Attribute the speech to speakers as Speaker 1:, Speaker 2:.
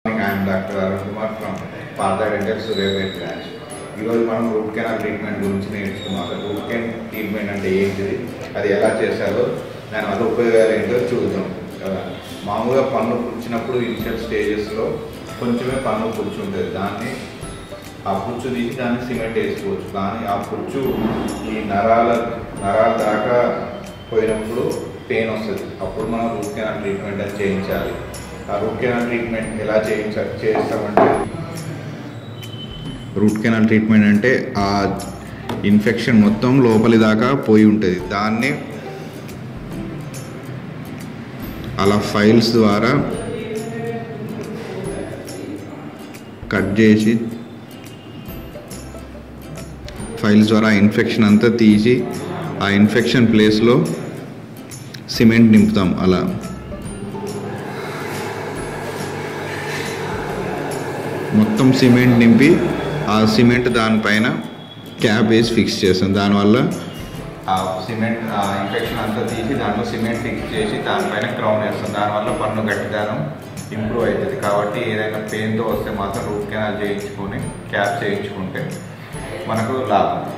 Speaker 1: I'm doctor Arun Kumar from Partha dental Suryapet branch ఈరోజు మనం root canal treatment గురించి నేర్చుకున్నాం అసలు రూట్ కెన్ ట్రీట్మెంట్ అంటే ఏంటిది అది ఎలా చేశారో దాని వల్ల ఉపయోగాలు ఏంటో చూద్దాం కదా మామూలుగా పన్ను పుచ్చినప్పుడు ఇనిషియల్ స్టేజెస్లో కొంచెమే పన్ను పుచ్చు ఉంటుంది దాన్ని ఆ పుచ్చు తీసి దాన్ని సిమెంట్ వేసుకోవచ్చు కానీ ఆ పుచ్చు ఈ నరాల నరాల దాకా పోయినప్పుడు పెయిన్ వస్తుంది అప్పుడు మనం రూట్ కెనాల్ ట్రీట్మెంట్ అని చేయించాలి ఆ రూట్ కెనాల్ ట్రీట్మెంట్ ఎలా చేయించ చేస్తామంటే రూట్ కెనాల్ ట్రీట్మెంట్ అంటే ఆ ఇన్ఫెక్షన్ మొత్తం లోపలి దాకా పోయి ఉంటుంది దాన్ని అలా ఫైల్స్ ద్వారా కట్ చేసి ఫైల్స్ ద్వారా ఆ ఇన్ఫెక్షన్ అంతా తీసి ఆ ఇన్ఫెక్షన్ ప్లేస్లో సిమెంట్ నింపుతాం అలా మొత్తం సిమెంట్ నింపి ఆ సిమెంట్ దానిపైన క్యాప్ వేసి ఫిక్స్ చేస్తాం దానివల్ల ఆ సిమెంట్ ఆ ఇన్ఫెక్షన్ అంతా తీసి దాంట్లో సిమెంట్ ఫిక్స్ చేసి దానిపైన క్రౌన్ వేస్తాం దానివల్ల పన్ను గట్టిదనం ఇంప్రూవ్ అవుతుంది కాబట్టి ఏదైనా పెయిన్తో వస్తే మాత్రం రూట్ కెనాల్ చేయించుకొని క్యాప్ చేయించుకుంటే మనకు లాభం